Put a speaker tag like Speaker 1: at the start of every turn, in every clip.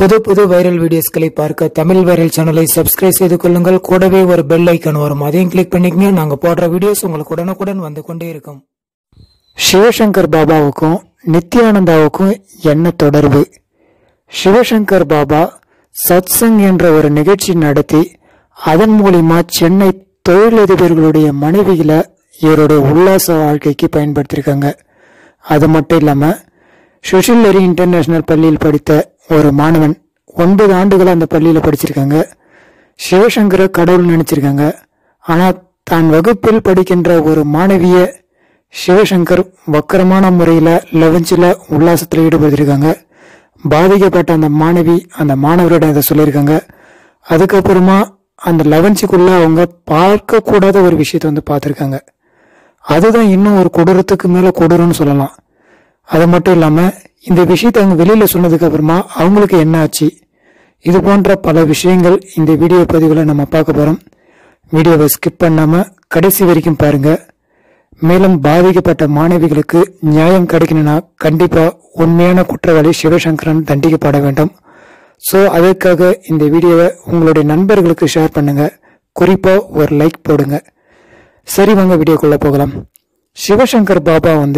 Speaker 1: புது புது வைரல் வீடியோஸ்களை பார்க்க தமிழ் வைரல் சேனலை சப்ஸ்கிரைப் செய்து கொள்ளுங்கள் கூடவே ஒரு பெல் ஐக்கான் வரும் அதையும் கிளிக் பண்ணிக்கங்க நாங்க போடுற வீடியோஸ் உங்களுக்கு உடனுக்குடன் வந்து கொண்டே இருக்கும் சிவசங்கர் பாபாவுக்கும் நித்யானந்தாவுக்கும் என்ன தொடர்பு சிவசங்கர் பாபா சத்சங் என்ற ஒரு நிகழ்ச்சி நடத்தி அதன் மூலியமா சென்னை தொழிலதிபர்களுடைய மனைவிகளை இவருடைய உல்லாச வாழ்க்கைக்கு பயன்படுத்தியிருக்காங்க அது மட்டும் இல்லாம சுஷில்லரி இன்டர்நேஷனல் பள்ளியில் படித்த ஒரு மாணவன் ஒன்பது ஆண்டுகள் அந்த பள்ளியில படிச்சிருக்காங்க சிவசங்கரை கடவுள் நினைச்சிருக்காங்க ஆனா தான் வகுப்பில் படிக்கின்ற ஒரு மாணவிய சிவசங்கர் வக்கரமான முறையில லெவன்ச்சில் உல்லாசத்தில் ஈடுபடுத்திருக்காங்க பாதிக்கப்பட்ட அந்த மாணவி அந்த மாணவரிடம் இதை சொல்லியிருக்காங்க அதுக்கப்புறமா அந்த லெவன்ச்சுக்குள்ள அவங்க பார்க்க கூடாத ஒரு விஷயத்தை வந்து பார்த்துருக்காங்க அதுதான் இன்னும் ஒரு கொடூரத்துக்கு மேல கொடூரம்னு சொல்லலாம் அது மட்டும் இல்லாம இந்த விஷயத்தை அவங்க வெளியில சொன்னதுக்கு அப்புறமா அவங்களுக்கு என்ன ஆச்சு இது போன்ற பல விஷயங்கள் இந்த வீடியோ பதிவுல நம்ம பார்க்க போறோம் வீடியோவை ஸ்கிப் பண்ணாம கடைசி வரைக்கும் பாருங்க மேலும் பாதிக்கப்பட்ட மாணவிகளுக்கு நியாயம் கிடைக்கணும்னா கண்டிப்பா உண்மையான குற்றவாளி சிவசங்கரன் தண்டிக்கப்பட வேண்டும் ஸோ அதற்காக இந்த வீடியோவை உங்களுடைய நண்பர்களுக்கு ஷேர் பண்ணுங்க குறிப்பா ஒரு லைக் போடுங்க சரி வாங்க வீடியோக்குள்ள போகலாம் சிவசங்கர் பாபா வந்து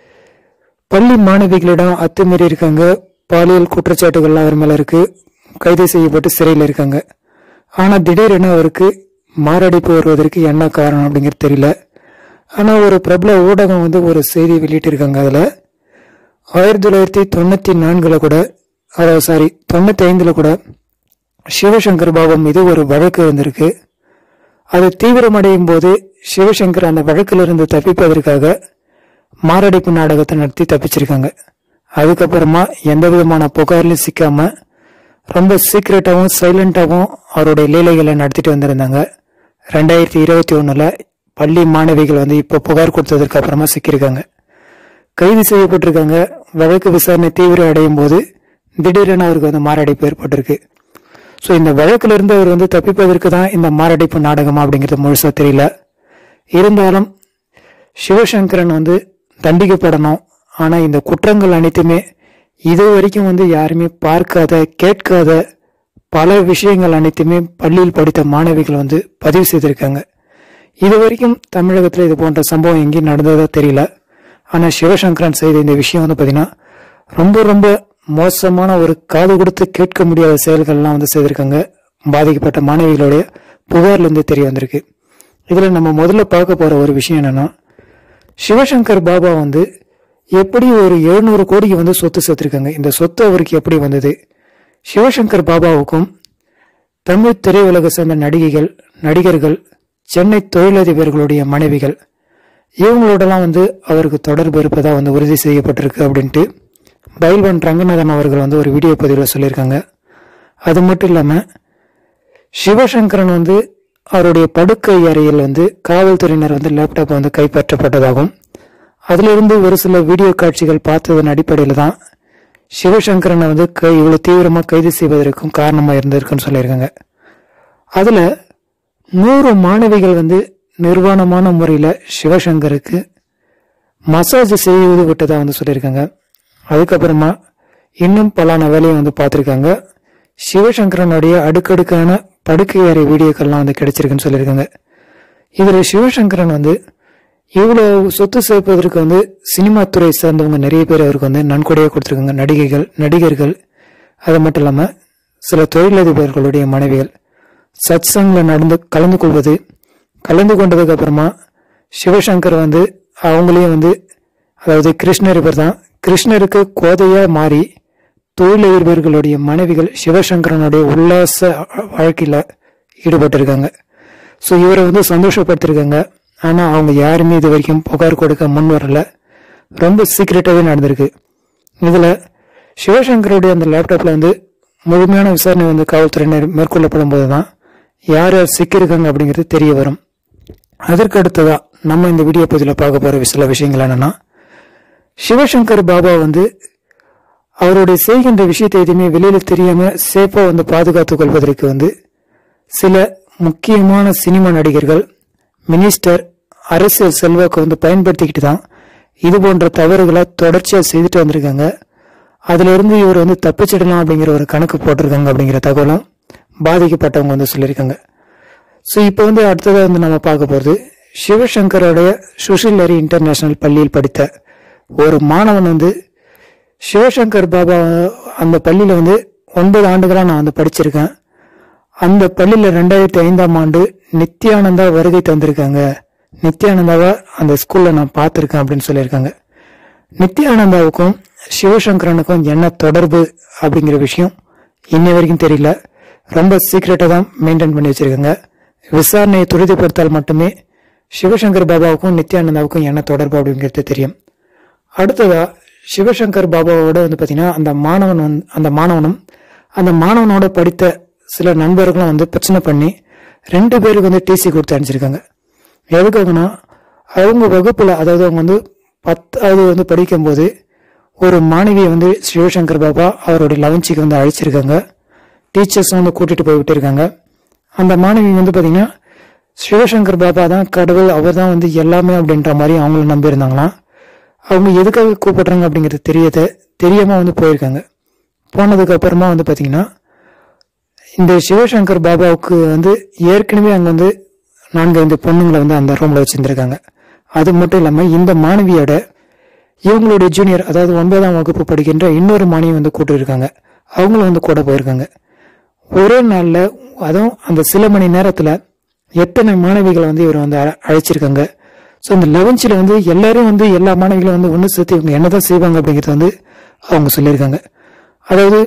Speaker 1: பள்ளி மாணவிகளிடம் அத்துமீறி இருக்காங்க பாலியல் குற்றச்சாட்டுகள் அவர் மேல இருக்கு கைது செய்யப்பட்டு சிறையில் இருக்காங்க ஆனா திடீரென அவருக்கு மாரடைப்பு வருவதற்கு என்ன காரணம் அப்படிங்கிறது தெரியல ஆனா ஒரு பிரபல ஊடகம் வந்து ஒரு செய்தி வெளியிட்டிருக்காங்க அதுல ஆயிரத்தி தொள்ளாயிரத்தி தொண்ணூத்தி நான்குல கூட அதாவது சாரி தொண்ணூத்தி ஐந்துல கூட சிவசங்கர் பாபா மீது ஒரு வழக்கு வந்திருக்கு அது தீவிரமடையும் போது சிவசங்கர் அந்த வழக்கிலிருந்து தப்பிப்பதற்காக மாரடைப்பு நாடகத்தை நடத்தி தப்பிச்சிருக்காங்க அதுக்கப்புறமா எந்த விதமான புகார்லையும் சிக்காம ரொம்ப சீக்ரெட்டாகவும் சைலண்டாகவும் அவருடைய லீலைகளை நடத்திட்டு வந்திருந்தாங்க ரெண்டாயிரத்தி இருபத்தி ஒன்றில் பள்ளி மாணவிகள் வந்து இப்போ புகார் கொடுத்ததற்கு அப்புறமா சிக்கியிருக்காங்க கைது செய்யப்பட்டிருக்காங்க வழக்கு விசாரணை தீவிரம் அடையும் போது திடீரென அவருக்கு வந்து மாரடைப்பு ஏற்பட்டிருக்கு ஸோ இந்த வழக்குல இருந்து அவர் வந்து தப்பிப்பதற்கு தான் இந்த மாரடைப்பு நாடகமா அப்படிங்கிறது முழுசா தெரியல இருந்தாலும் சிவசங்கரன் வந்து தண்டிக்கப்படணும் ஆனா இந்த குற்றங்கள் அனைத்துமே இது வரைக்கும் வந்து யாருமே பார்க்காத கேட்காத பல விஷயங்கள் அனைத்துமே பள்ளியில் படித்த மாணவிகள் வந்து பதிவு செய்திருக்காங்க இது வரைக்கும் தமிழகத்துல இது போன்ற சம்பவம் எங்கேயும் நடந்ததா தெரியல ஆனா சிவசங்கரன் செய்த இந்த விஷயம் வந்து பாத்தீங்கன்னா ரொம்ப ரொம்ப மோசமான ஒரு காது கொடுத்து கேட்க முடியாத செயல்கள்லாம் வந்து செய்திருக்காங்க பாதிக்கப்பட்ட மாணவிகளுடைய புகார்ல இருந்து தெரிய வந்திருக்கு இதுல நம்ம முதல்ல பார்க்க போற ஒரு விஷயம் என்னன்னா சிவசங்கர் பாபா வந்து எப்படி ஒரு எழுநூறு கோடிக்கு வந்து சொத்து சேர்த்திருக்காங்க இந்த சொத்து அவருக்கு எப்படி வந்தது சிவசங்கர் பாபாவுக்கும் தமிழ் திரையுலக சேர்ந்த நடிகைகள் நடிகர்கள் சென்னை தொழிலதிபர்களுடைய மனைவிகள் இவங்களோடலாம் வந்து அவருக்கு தொடர்பு இருப்பதா வந்து உறுதி செய்யப்பட்டிருக்கு அப்படின்ட்டு பைல்வன் ரங்கநாதன் அவர்கள் வந்து ஒரு வீடியோ பதிவில் சொல்லியிருக்காங்க அது மட்டும் இல்லாமல் சிவசங்கரன் வந்து அவருடைய படுக்கை அறையில் வந்து காவல்துறையினர் வந்து லேப்டாப் வந்து கைப்பற்றப்பட்டதாகவும் அதிலிருந்து ஒரு சில வீடியோ காட்சிகள் பார்த்ததன் அடிப்படையில் தான் சிவசங்கரனை வந்து கை இவ்வளவு தீவிரமா கைது செய்வதற்கும் காரணமா இருந்திருக்குன்னு சொல்லியிருக்காங்க அதுல நூறு மாணவிகள் வந்து நிர்வாணமான முறையில சிவசங்கருக்கு மசாஜ் செய்து விட்டதா வந்து சொல்லியிருக்காங்க அதுக்கப்புறமா இன்னும் பலான வேலையை வந்து பார்த்துருக்காங்க சிவசங்கரனுடைய அடுக்கடுக்கான படுக்கை அறை வீடியோக்கள்லாம் வந்து கிடைச்சிருக்குன்னு சொல்லியிருக்காங்க இதுல சிவசங்கரன் வந்து இவ்வளவு சொத்து சேர்ப்பதற்கு வந்து சினிமா துறை சார்ந்தவங்க நிறைய பேர் அவருக்கு வந்து நன்கொடையாக கொடுத்துருக்காங்க நடிகைகள் நடிகர்கள் அது மட்டும் இல்லாம சில தொழிலதிபர்களுடைய மனைவிகள் சத் சங்ல நடந்து கலந்து கொள்வது கலந்து கொண்டதுக்கு அப்புறமா சிவசங்கர் வந்து அவங்களையும் வந்து அதாவது கிருஷ்ணர் இவர் தான் கிருஷ்ணருக்கு கோதையா மாறி தொழிலதிபர்களுடைய மனைவிகள் சிவசங்கரனுடைய உல்லாச வாழ்க்கையில ஈடுபட்டிருக்காங்க ஸோ இவரை வந்து சந்தோஷப்படுத்திருக்காங்க ஆனா அவங்க யாருமே இது வரைக்கும் புகார் கொடுக்க முன் வரல ரொம்ப சீக்கிரட்டாவே நடந்திருக்கு இதுல சிவசங்கருடைய அந்த லேப்டாப்ல வந்து முழுமையான விசாரணை வந்து காவல்துறையினர் மேற்கொள்ளப்படும் போதுதான் யார் யார் சிக்கியிருக்காங்க அப்படிங்கிறது தெரிய வரும் அதற்கு அடுத்ததா நம்ம இந்த வீடியோ பதிவில் பார்க்க போற சில விஷயங்கள் என்னன்னா சிவசங்கர் பாபா வந்து அவருடைய செய்கின்ற விஷயத்தை எதுவுமே வெளியில தெரியாம சேஃபா வந்து பாதுகாத்துக் கொள்வதற்கு வந்து சில முக்கியமான சினிமா நடிகர்கள் மினிஸ்டர் அரசியல் செல்வாக்கு வந்து பயன்படுத்திக்கிட்டு தான் இது போன்ற தவறுகளை தொடர்ச்சியா செய்துட்டு வந்திருக்காங்க அதுல இருந்து இவர் வந்து தப்பிச்சிடலாம் அப்படிங்கிற ஒரு கணக்கு போட்டிருக்காங்க அப்படிங்கிற தகவலும் பாதிக்கப்பட்டவங்க வந்து சொல்லியிருக்காங்க ஸோ இப்போ வந்து அடுத்ததாக வந்து நம்ம பார்க்க போகிறது சிவசங்கரோடைய சுஷிலரி இன்டர்நேஷனல் பள்ளியில் படித்த ஒரு மாணவன் வந்து சிவசங்கர் பாபா அந்த பள்ளியில் வந்து ஒன்பது ஆண்டுகளாக நான் வந்து படிச்சிருக்கேன் அந்த பள்ளியில் ரெண்டாயிரத்தி ஐந்தாம் ஆண்டு நித்யானந்தா வருகை தந்திருக்காங்க நித்யானந்தாவை அந்த ஸ்கூலில் நான் பார்த்துருக்கேன் அப்படின்னு சொல்லியிருக்காங்க நித்யானந்தாவுக்கும் சிவசங்கரனுக்கும் என்ன தொடர்பு அப்படிங்கிற விஷயம் இன்னை வரைக்கும் தெரியல ரொம்ப சீக்கிரட்டாக தான் மெயின்டைன் பண்ணி வச்சிருக்காங்க விசாரணையை துரிதப்படுத்தால் மட்டுமே சிவசங்கர் பாபாவுக்கும் நித்யானந்தாவுக்கும் என்ன தொடர்பு அப்படிங்கிறது தெரியும் அடுத்ததா சிவசங்கர் பாபாவோட வந்து பார்த்தீங்கன்னா அந்த மாணவன் வந்து அந்த மாணவனும் அந்த மாணவனோட படித்த சில நண்பர்களும் வந்து பிரச்சனை பண்ணி ரெண்டு பேருக்கு வந்து டிசி கொடுத்து அனுப்பிச்சிருக்காங்க எதுக்காகனா அவங்க வகுப்புல அதாவது அவங்க வந்து பத்தாவது வந்து படிக்கும்போது ஒரு மாணவியை வந்து சிவசங்கர் பாபா அவருடைய லவன்ச்சிக்கு வந்து அழைச்சிருக்காங்க டீச்சர்ஸும் வந்து கூட்டிட்டு போய் விட்டுருக்காங்க அந்த மாணவி வந்து பார்த்தீங்கன்னா சிவசங்கர் பாபா தான் கடவுள் அவர் தான் வந்து எல்லாமே அப்படின்ற மாதிரி அவங்களும் நம்பியிருந்தாங்களாம் அவங்க எதுக்காக கூப்பிடுறாங்க அப்படிங்கிறது தெரியத தெரியாம வந்து போயிருக்காங்க போனதுக்கு அப்புறமா வந்து பார்த்தீங்கன்னா இந்த சிவசங்கர் பாபாவுக்கு வந்து ஏற்கனவே அங்கே வந்து நான்கு ஐந்து பொண்ணுங்களை வந்து அந்த ரூம்ல வச்சிருந்திருக்காங்க அது மட்டும் இல்லாமல் இந்த மாணவியோட இவங்களுடைய ஜூனியர் அதாவது ஒன்பதாம் வகுப்பு படிக்கின்ற இன்னொரு மாணவி வந்து கூட்டு இருக்காங்க அவங்களும் வந்து கூட போயிருக்காங்க ஒரே நாள்ல அதுவும் அந்த சில மணி நேரத்துல எத்தனை மாணவிகளை வந்து இவர் வந்து அழ- அழைச்சிருக்காங்க ஸோ இந்த லெவன்ச்சில் வந்து எல்லாரும் வந்து எல்லா மாணவிகளும் வந்து ஒன்று சேர்த்து இவங்க என்னதான் செய்வாங்க அப்படிங்கிறது வந்து அவங்க சொல்லியிருக்காங்க அதாவது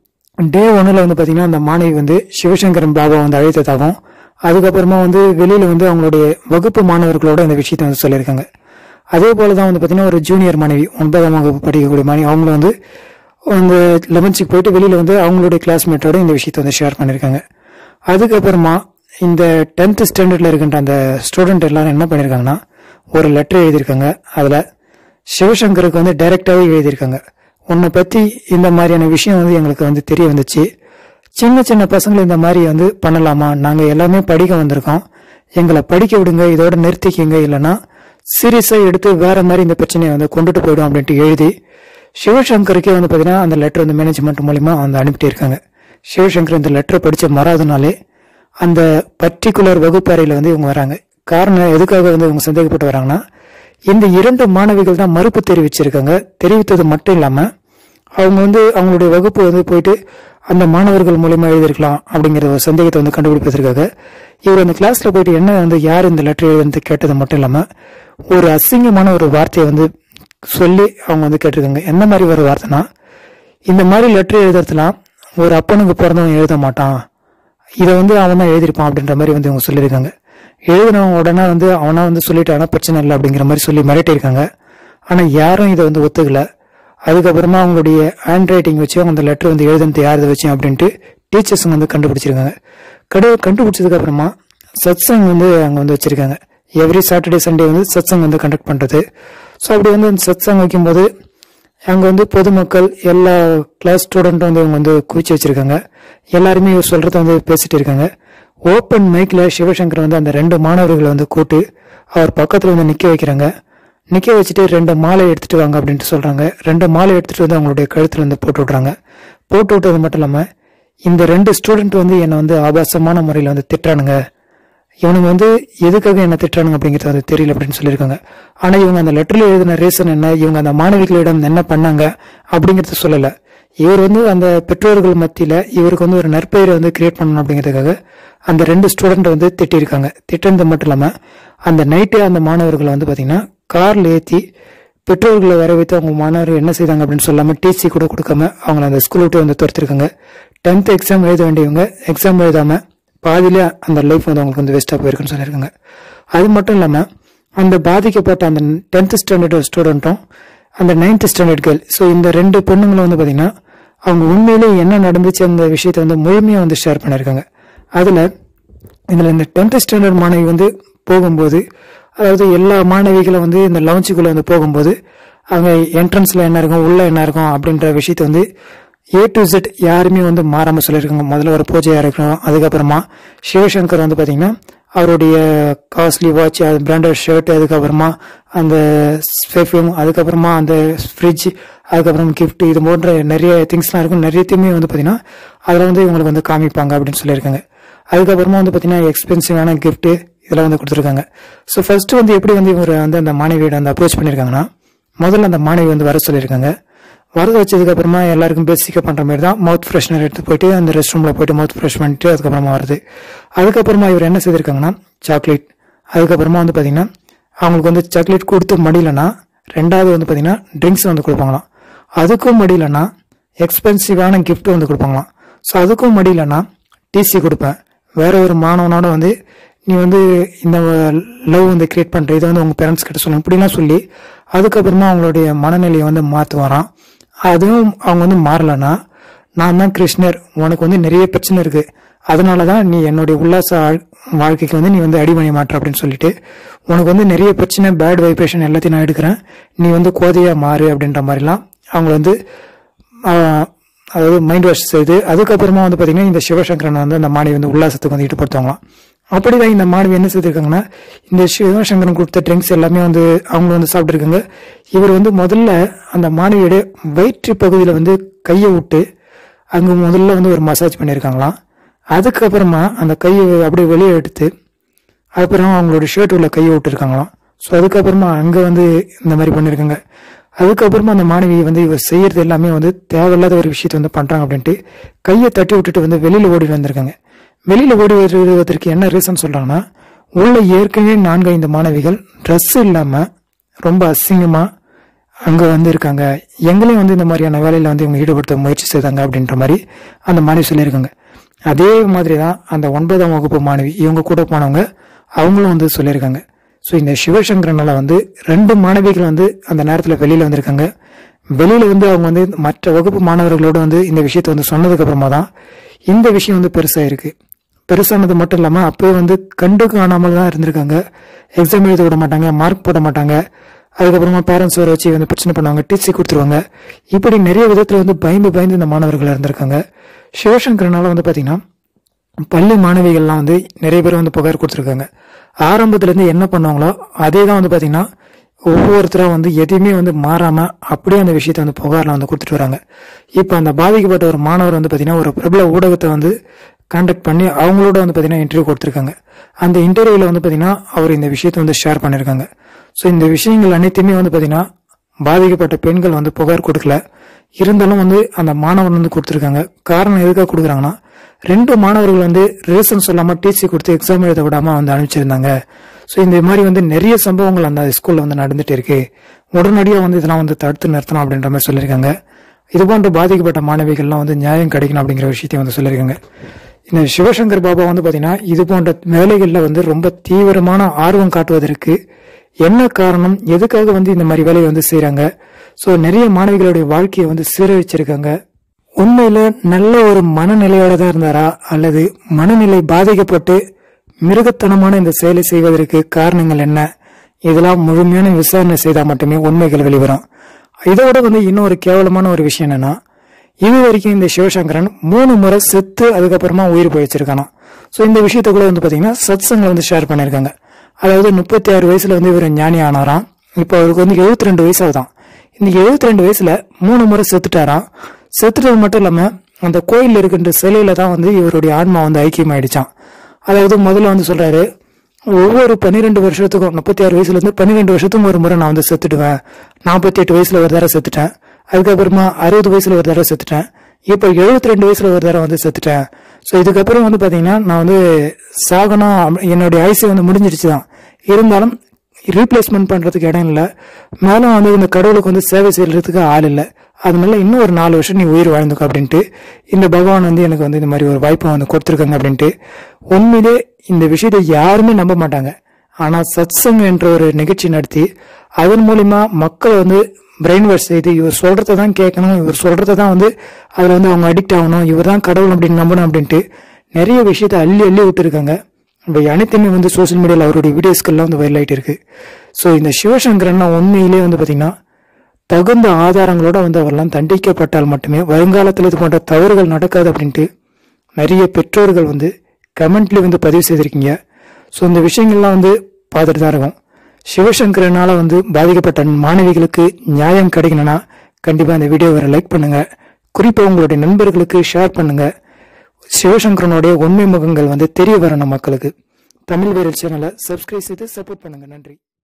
Speaker 1: டே ஒன்னில் வந்து பார்த்தீங்கன்னா அந்த மாணவி வந்து சிவசங்கரன் பாபா வந்து அழைத்ததாகவும் அதுக்கப்புறமா வந்து வெளியில வந்து அவங்களுடைய வகுப்பு மாணவர்களோட இந்த விஷயத்தை வந்து சொல்லியிருக்காங்க அதே போல தான் வந்து பார்த்தீங்கன்னா ஒரு ஜூனியர் மாணவி ஒன்பதாம் வகுப்பு படிக்கக்கூடிய மாணவி அவங்களும் வந்து அந்த லெவன்த்துக்கு போயிட்டு வெளியில வந்து அவங்களுடைய கிளாஸ்மேட்டோட இந்த விஷயத்தை வந்து ஷேர் பண்ணியிருக்காங்க அதுக்கப்புறமா இந்த டென்த் ஸ்டாண்டர்ட்ல இருக்கின்ற அந்த ஸ்டூடெண்ட் எல்லாரும் என்ன பண்ணியிருக்காங்கன்னா ஒரு லெட்டர் எழுதியிருக்காங்க அதில் சிவசங்கருக்கு வந்து டைரக்டாகவே எழுதியிருக்காங்க உன்னை பற்றி இந்த மாதிரியான விஷயம் வந்து எங்களுக்கு வந்து தெரிய வந்துச்சு சின்ன சின்ன பசங்களை இந்த மாதிரி வந்து பண்ணலாமா நாங்கள் எல்லாமே படிக்க வந்திருக்கோம் எங்களை படிக்க விடுங்க இதோட நிறுத்திக்கிங்க இல்லைன்னா சீரியஸாக எடுத்து வேற மாதிரி இந்த பிரச்சனையை வந்து கொண்டுட்டு போயிடும் அப்படின்ட்டு எழுதி சிவசங்கருக்கே வந்து பார்த்தீங்கன்னா அந்த லெட்டர் வந்து மேனேஜ்மெண்ட் மூலிமா வந்து அனுப்பிட்டு இருக்காங்க சிவசங்கர் இந்த லெட்டரை படித்த மறாதனாலே அந்த பர்டிகுலர் வகுப்பறையில் வந்து இவங்க வராங்க காரணம் எதுக்காக வந்து இவங்க சந்தேகப்பட்டு வராங்கன்னா இந்த இரண்டு மாணவிகள் தான் மறுப்பு தெரிவிச்சிருக்காங்க தெரிவித்தது மட்டும் இல்லாமல் அவங்க வந்து அவங்களுடைய வகுப்பு வந்து போயிட்டு அந்த மாணவர்கள் மூலியமா எழுதியிருக்கலாம் அப்படிங்கிற ஒரு சந்தேகத்தை வந்து கண்டுபிடிப்பதற்காக இவர் அந்த கிளாஸ்ல போயிட்டு என்ன வந்து யார் இந்த லெட்டர் எழுதுன்னு கேட்டது மட்டும் இல்லாம ஒரு அசிங்கமான ஒரு வார்த்தையை வந்து சொல்லி அவங்க வந்து கேட்டிருக்காங்க என்ன மாதிரி ஒரு வார்த்தைனா இந்த மாதிரி லெட்டர் எழுதுறதுலாம் ஒரு அப்பனுக்கு பிறந்தவன் எழுத மாட்டான் இதை வந்து அவன் தான் எழுதியிருப்பான் அப்படின்ற மாதிரி வந்து இவங்க சொல்லியிருக்காங்க எழுதினவங்க உடனே வந்து அவனா வந்து சொல்லிட்டானா பிரச்சனை இல்லை அப்படிங்கிற மாதிரி சொல்லி மிரட்டியிருக்காங்க ஆனா யாரும் இதை வந்து ஒத்துக்கல அதுக்கப்புறமா அவங்களுடைய ஹேண்ட் ரைட்டிங் வச்சு அவங்க அந்த லெட்டர் வந்து எழுதுனது யாரது வச்சு அப்படின்ட்டு டீச்சர்ஸ் வந்து கண்டுபிடிச்சிருக்காங்க கடு கண்டுபிடிச்சதுக்கு அப்புறமா சத்சங் வந்து அங்க வந்து வச்சிருக்காங்க எவ்ரி சாட்டர்டே சண்டே வந்து சத்சங் வந்து கண்டக்ட் பண்றது ஸோ அப்படி வந்து அந்த சத்சங் வைக்கும்போது அங்க வந்து பொதுமக்கள் எல்லா கிளாஸ் ஸ்டூடெண்ட்டும் வந்து இவங்க வந்து குவிச்சு வச்சிருக்காங்க எல்லாருமே இவர் சொல்றத வந்து பேசிட்டு இருக்காங்க ஓப்பன் மைக்ல சிவசங்கர் வந்து அந்த ரெண்டு மாணவர்களை வந்து கூட்டு அவர் பக்கத்துல வந்து நிக்க வைக்கிறாங்க நிக்க வச்சுட்டு ரெண்டு மாலை எடுத்துட்டு வாங்க அப்படின்ட்டு சொல்றாங்க ரெண்டு மாலை எடுத்துட்டு வந்து அவங்களுடைய கழுத்துல வந்து போட்டு விட்றாங்க போட்டு விட்டது மட்டும் இல்லாம இந்த ரெண்டு ஸ்டூடெண்ட் வந்து என்னை வந்து ஆபாசமான முறையில் வந்து திட்டுறானுங்க இவனுங்க வந்து எதுக்காக என்ன திட்டுறானுங்க அப்படிங்கிறது வந்து தெரியல அப்படின்னு சொல்லியிருக்காங்க ஆனா இவங்க அந்த லெட்டர்ல எழுதின ரீசன் என்ன இவங்க அந்த மாணவிகளிடம் என்ன பண்ணாங்க அப்படிங்கறது சொல்லல இவர் வந்து அந்த பெற்றோர்கள் மத்தியில இவருக்கு வந்து ஒரு நற்பெயரை வந்து கிரியேட் பண்ணணும் அப்படிங்கிறதுக்காக அந்த ரெண்டு ஸ்டூடெண்ட் வந்து திட்டிருக்காங்க திட்டினது மட்டும் இல்லாம அந்த நைட்டு அந்த மாணவர்களை வந்து பாத்தீங்கன்னா கார்ல ஏத்தி பெற்றோர்களை வர வைத்து அவங்க மாணவர்கள் என்ன செய்தாங்க அப்படின்னு சொல்லாம டிசி கூட கொடுக்காம அவங்கள அந்த ஸ்கூல் விட்டு வந்து துரத்திருக்காங்க டென்த் எக்ஸாம் எழுத வேண்டியவங்க எக்ஸாம் எழுதாம பாதியிலே அந்த லைஃப் வந்து அவங்களுக்கு வந்து வேஸ்டா போயிருக்குன்னு சொல்லியிருக்காங்க அது மட்டும் இல்லாம அந்த பாதிக்கப்பட்ட அந்த டென்த் ஸ்டாண்டர்ட் ஸ்டூடெண்ட்டும் அந்த நைன்த் ஸ்டாண்டர்ட் கேர்ள் ஸோ இந்த ரெண்டு பொண்ணுங்களும் வந்து பாத்தீங்கன்னா அவங்க உண்மையிலே என்ன நடந்துச்சு அந்த விஷயத்தை வந்து முழுமையா வந்து ஷேர் பண்ணியிருக்காங்க அதுல இதுல இந்த டென்த் ஸ்டாண்டர்ட் மாணவி வந்து போகும்போது அதாவது எல்லா மாணவிகளும் வந்து இந்த லவுஞ்சுக்குள்ள வந்து போகும்போது அங்க என்ட்ரன்ஸ்ல என்ன இருக்கும் உள்ள என்ன இருக்கும் அப்படின்ற விஷயத்த வந்து ஏ டு Z யாருமே வந்து மாறாம சொல்லியிருக்காங்க முதல்ல ஒரு பூஜையா இருக்கணும் அதுக்கப்புறமா சிவசங்கர் வந்து பாத்தீங்கன்னா அவருடைய காஸ்ட்லி வாட்ச் அது பிராண்டட் ஷர்ட் அதுக்கப்புறமா அந்த பெர்ஃப்யூம் அதுக்கப்புறமா அந்த ஃப்ரிட்ஜ் அதுக்கப்புறம் gift இது போன்ற நிறைய திங்ஸ்லாம் இருக்கும் நிறையத்தையுமே வந்து பார்த்தீங்கன்னா அதில் வந்து இவங்களுக்கு வந்து காமிப்பாங்க அப்படின்னு சொல்லியிருக்காங்க அதுக்கப்புறமா வந்து பார்த்தீங்கன்னா எக்ஸ்பென்சிவான gift இதெல்லாம் வந்து கொடுத்துருக்காங்க ஸோ ஃபர்ஸ்ட் வந்து எப்படி வந்து இவர் வந்து அந்த மாணவியோட வந்து அப்ரோச் பண்ணியிருக்காங்கன்னா முதல்ல அந்த மாணவி வந்து வர சொல்லியிருக்காங்க வரத வச்சதுக்கு அப்புறமா எல்லாருக்கும் பேசிக்காக பண்ற மாதிரி தான் மவுத் ஃப்ரெஷ்னர் எடுத்து போயிட்டு அந்த ரெஸ்ட் ரூம்ல போயிட்டு மவுத் ஃப்ரெஷ் பண்ணிட்டு அதுக்கப்புறமா வருது அதுக்கப்புறமா இவர் என்ன செய்திருக்காங்கன்னா சாக்லேட் அதுக்கப்புறமா வந்து பாத்தீங்கன்னா அவங்களுக்கு வந்து சாக்லேட் கொடுத்து முடியலன்னா ரெண்டாவது வந்து பாத்தீங்கன்னா ட்ரிங்க்ஸ் வந்து கொடுப்பாங்களாம் அதுக்கும் முடியலன்னா எக்ஸ்பென்சிவான gift வந்து கொடுப்பாங்களாம் ஸோ அதுக்கும் முடியலன்னா டிசி கொடுப்பேன் வேற ஒரு மாணவனோட வந்து நீ வந்து இந்த லவ் வந்து கிரியேட் பண்ற இதை வந்து உங்க பேரண்ட்ஸ் கிட்ட சொல்லணும் இப்படிலாம் சொல்லி அதுக்கப்புறமா அவங்களுடைய மனநிலையை வந்து மாற்றுவாராம் அதுவும் அவங்க வந்து மாறலன்னா நான் தான் கிருஷ்ணர் உனக்கு வந்து நிறைய பிரச்சனை இருக்கு அதனால தான் நீ என்னுடைய உல்லாச வாழ்- வாழ்க்கைக்கு வந்து நீ வந்து அடிமணி மாற்ற அப்படின்னு சொல்லிட்டு உனக்கு வந்து நிறைய பிரச்சனை பேட் வைப்ரேஷன் எல்லாத்தையும் நான் எடுக்கிறேன் நீ வந்து கோதையா மாறு அப்படின்ற மாதிரிலாம் அவங்க வந்து ஆஹ், அதாவது மைண்ட் வாஷ் செய்து அதுக்கப்புறமா வந்து பாத்தீங்கன்னா இந்த சிவசங்கரன் வந்து அந்த மாணவி வந்து உல்லாசத்துக்கு வந்து ஈடுபடுத்துவாங்களாம் அப்படிதான் இந்த மாணவி என்ன செய்திருக்காங்கன்னா இந்த சிவசங்கரன் கொடுத்த ட்ரிங்க்ஸ் எல்லாமே வந்து அவங்க வந்து சாப்பிட்டுருக்காங்க இவர் வந்து முதல்ல அந்த மாணவியோட வயிற்று பகுதியில வந்து கையை விட்டு அங்க முதல்ல வந்து ஒரு மசாஜ் பண்ணியிருக்காங்களாம் அதுக்கப்புறமா அந்த கையை அப்படியே வெளியே எடுத்து அப்புறம் அவங்களோட ஷர்ட் உள்ள கையை விட்டுருக்காங்களாம் ஸோ அதுக்கப்புறமா அங்கே வந்து இந்த மாதிரி பண்ணியிருக்காங்க அதுக்கப்புறமா அந்த மாணவி வந்து இவர் செய்யறது எல்லாமே வந்து தேவையில்லாத ஒரு விஷயத்தை வந்து பண்றாங்க அப்படின்ட்டு கையை தட்டி விட்டுட்டு வந்து வெளியில ஓடி வந்திருக்காங்க வெளியில ஓடி வருவதற்கு என்ன ரீசன் சொல்றாங்கன்னா உள்ள ஏற்கனவே நான்கு ஐந்து மாணவிகள் ட்ரெஸ் இல்லாம ரொம்ப அசிங்கமா அங்க வந்து இருக்காங்க எங்களையும் வந்து இந்த மாதிரியான வேலையில வந்து இவங்க ஈடுபடுத்த முயற்சி செய்தாங்க அப்படின்ற மாதிரி அந்த மாணவி சொல்லியிருக்காங்க அதே மாதிரி தான் அந்த ஒன்பதாம் வகுப்பு மாணவி இவங்க கூட போனவங்க அவங்களும் வந்து சொல்லியிருக்காங்க ஸோ இந்த சிவசங்கரனால வந்து ரெண்டு மாணவிகள் வந்து அந்த நேரத்தில் வெளியில வந்திருக்காங்க வெளியில வந்து அவங்க வந்து மற்ற வகுப்பு மாணவர்களோட வந்து இந்த விஷயத்தை வந்து சொன்னதுக்கு அப்புறமா தான் இந்த விஷயம் வந்து பெருசா இருக்கு பெருசானது மட்டும் இல்லாம அப்பவே வந்து கண்டு காணாமல் தான் இருந்திருக்காங்க எக்ஸாம் எழுத விட மாட்டாங்க மார்க் போட மாட்டாங்க அதுக்கப்புறமா பேரண்ட்ஸ் வர வச்சு வந்து பிரச்சனை பண்ணுவாங்க டிசி கொடுத்துருவாங்க இப்படி நிறைய விதத்துல வந்து பயந்து பயந்து இந்த மாணவர்கள் இருந்திருக்காங்க சிவசங்கரனால வந்து பாத்தீங்கன்னா பள்ளி மாணவிகள்லாம் வந்து நிறைய பேர் வந்து புகார் கொடுத்துருக்காங்க ஆரம்பத்துல இருந்து என்ன பண்ணுவாங்களோ அதே தான் வந்து பாத்தீங்கன்னா ஒவ்வொருத்தரா வந்து எதையுமே வந்து மாறாம அப்படியே அந்த விஷயத்தை வந்து புகார்ல வந்து கொடுத்துட்டு வராங்க இப்ப அந்த பாதிக்கப்பட்ட ஒரு மாணவர் வந்து பாத்தீங்கன்னா ஒரு பிரபல ஊடகத்தை வந்து கான்டாக்ட் பண்ணி அவங்களோட வந்து பாத்தீங்கன்னா இன்டர்வியூ கொடுத்துருக்காங்க அந்த இன்டர்வியூல வந்து பாத்தீங்கன்னா அவர் இந்த விஷயத்தை வந்து ஷேர் பண்ணிருக்காங்க ஸோ இந்த விஷயங்கள் அனைத்துமே வந்து பாத்தீங்கன்னா பாதிக்கப்பட்ட பெண்கள் வந்து புகார் கொடுக்கல இருந்தாலும் வந்து அந்த மாணவன் வந்து கொடுத்துருக்காங்க காரணம் எதுக்காக கொடுக்குறாங்கன்னா ரெண்டு மாணவர்கள் வந்து ரீசன் சொல்லாம டிசி கொடுத்து எக்ஸாம் எழுத விடாம வந்து அனுப்பிச்சிருந்தாங்க ஸோ இந்த மாதிரி வந்து நிறைய சம்பவங்கள் அந்த ஸ்கூல்ல வந்து நடந்துட்டு இருக்கு உடனடியாக வந்து இதெல்லாம் வந்து தடுத்து நிறுத்தணும் அப்படின்ற மாதிரி சொல்லியிருக்காங்க இது போன்ற பாதிக்கப்பட்ட மாணவிகள்லாம் வந்து நியாயம் கிடைக்கணும் அப்படிங்கிற விஷயத்தையும் வந்து சொல்லியிருக்காங்க இந்த சிவசங்கர் பாபா வந்து பாத்தீங்கன்னா இது போன்ற வேலைகள்ல வந்து ரொம்ப தீவிரமான ஆர்வம் காட்டுவதற்கு என்ன காரணம் எதுக்காக வந்து இந்த மாதிரி வேலையை வந்து செய்றாங்க ஸோ நிறைய மாணவிகளுடைய வாழ்க்கையை வந்து சீரழிச்சிருக்காங்க உண்மையில நல்ல ஒரு மனநிலையோட தான் இருந்தாரா அல்லது மனநிலை பாதிக்கப்பட்டு மிருகத்தனமான இந்த செயலை செய்வதற்கு காரணங்கள் என்ன இதெல்லாம் முழுமையான விசாரணை செய்தால் மட்டுமே உண்மைகள் வெளிவரும் இதோட வந்து இன்னொரு கேவலமான ஒரு விஷயம் என்னன்னா இது வரைக்கும் இந்த சிவசங்கரன் மூணு முறை செத்து அதுக்கப்புறமா உயிர் போயிச்சிருக்கானா ஸோ இந்த விஷயத்த கூட வந்து பாத்தீங்கன்னா சத்சங்களை வந்து ஷேர் பண்ணியிருக்காங்க அதாவது முப்பத்தி ஆறு வயசுல வந்து இவர் ஞானி ஆனாராம் இப்போ அவருக்கு வந்து எழுபத்தி ரெண்டு வயசு ஆகுதான் இந்த எழுபத்தி ரெண்டு வயசுல மூணு முறை செத்துட்டாராம் செத்துட்டது மட்டும் இல்லாம அந்த கோயில் இருக்கின்ற சிலையில தான் வந்து இவருடைய ஆன்மா வந்து ஐக்கியமாயிடுச்சான் அதாவது முதல்ல வந்து சொல்றாரு ஒவ்வொரு பன்னிரெண்டு வருஷத்துக்கும் முப்பத்தி ஆறு வயசுல இருந்து பன்னிரெண்டு வருஷத்துக்கும் ஒரு முறை நான் வந்து செத்துடுவேன் நாற்பத்தி எட்டு வயசுல ஒரு தடவை செத்துட்டேன் அதுக்கப்புறமா அறுபது வயசுல ஒரு தடவை செத்துட்டேன் இப்போ எழுபத்தி ரெண்டு வயசுல ஒரு தடவை வந்து செத்துட்டேன் ஸோ இதுக்கப்புறம் வந்து பாத்தீங்கன்னா நான் வந்து சாகணும் அப்ப- என்னுடைய ஆயுசு வந்து முடிஞ்சிருச்சு தான் இருந்தாலும் ரீப்ளேஸ்மெண்ட் பண்றதுக்கு இடம் இல்லை மேலும் வந்து இந்த கடவுளுக்கு வந்து சேவை செய்யறதுக்கு ஆள் இல்லை அதனால இன்னும் ஒரு நாலு வருஷம் நீ உயிர் வாழ்ந்துக்க அப்படின்ட்டு இந்த பகவான் வந்து எனக்கு வந்து இந்த மாதிரி ஒரு வாய்ப்பை வந்து கொடுத்துருக்காங்க அப்படின்ட்டு உண்மையிலே இந்த விஷயத்தை யாருமே நம்ப மாட்டாங்க ஆனா சத்சங் என்ற ஒரு நிகழ்ச்சி நடத்தி அதன் மூலியமா மக்களை வந்து பிரெயின் வாஷ் செய்து இவர் சொல்றதை தான் கேட்கணும் இவர் சொல்றதை தான் வந்து அதுல வந்து அவங்க அடிக்ட் ஆகணும் இவர் தான் கடவுள் அப்படின்னு நம்பணும் அப்படின்ட்டு நிறைய விஷயத்த அள்ளி அள்ளி விட்டுருக்காங்க இப்போ அனைத்துமே வந்து சோஷியல் மீடியாவில் அவருடைய வீடியோஸ்கள்லாம் வந்து வைரல் ஆயிட்டு இருக்கு ஸோ இந்த சிவசங்கரன் உண்மையிலே வந்து பாத்தீங்கன்னா தகுந்த ஆதாரங்களோட வந்து அவரெல்லாம் தண்டிக்கப்பட்டால் மட்டுமே வருங்காலத்தில் இது போன்ற தவறுகள் நடக்காது அப்படின்ட்டு நிறைய பெற்றோர்கள் வந்து கமெண்ட்ல வந்து பதிவு செய்திருக்கீங்க ஸோ இந்த விஷயங்கள்லாம் வந்து பார்த்துட்டு தான் இருக்கும் சிவசங்கரனால வந்து பாதிக்கப்பட்ட மாணவிகளுக்கு நியாயம் கிடைக்கணும்னா கண்டிப்பாக இந்த வீடியோவை லைக் பண்ணுங்க குறிப்பாக உங்களுடைய நண்பர்களுக்கு ஷேர் பண்ணுங்க சிவசங்கரனுடைய உண்மை முகங்கள் வந்து தெரிய வரணும் மக்களுக்கு தமிழ் வீரல் சேனலை சப்ஸ்கிரைப் செய்து சப்போர்ட் பண்ணுங்க நன்றி